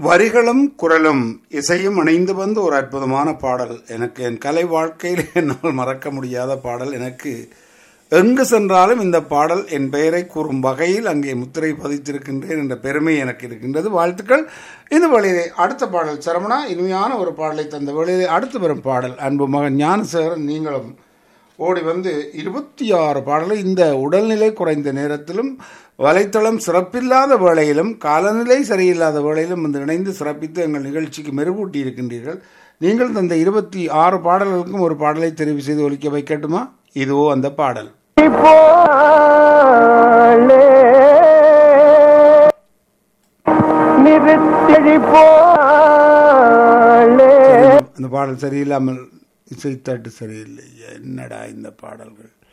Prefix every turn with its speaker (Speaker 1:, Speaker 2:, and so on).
Speaker 1: வரிகளும் குரலும் இசையும் இணைந்து வந்து ஒரு அற்புதமான பாடல் எனக்கு என் கலை வாழ்க்கையில் என்னால் மறக்க முடியாத பாடல் எனக்கு எங்கு சென்றாலும் இந்த பாடல் என் பெயரை கூறும் வகையில் அங்கே முத்திரை பதித்திருக்கின்றேன் என்ற பெருமை எனக்கு இருக்கின்றது வாழ்த்துக்கள் இந்த வழியிலே அடுத்த பாடல் சரவணா இனிமையான ஒரு பாடலை தந்த வழியிலே அடுத்து வரும் பாடல் அன்பு மகன் ஞானசேகரன் நீங்களும் ஓடி வந்து இருபத்தி ஆறு பாடலை இந்த உடல்நிலை குறைந்த நேரத்திலும் வலைத்தளம் சிறப்பில்லாத வேளையிலும் காலநிலை சரியில்லாத வேளையிலும் வந்து இணைந்து சிறப்பித்து எங்கள் நிகழ்ச்சிக்கு மெருகூட்டி இருக்கின்றீர்கள் நீங்கள் தந்த இருபத்தி ஆறு பாடல்களுக்கும் ஒரு பாடலை தெரிவு செய்து ஒலிக்க வைக்கட்டுமா இதுவோ அந்த பாடல்
Speaker 2: போலே நிறுத்தடி போலே
Speaker 1: அந்த பாடல் சரியில்லாமல் இசைத்தட்டு சரியில்லை என்னடா இந்த பாடல்கள்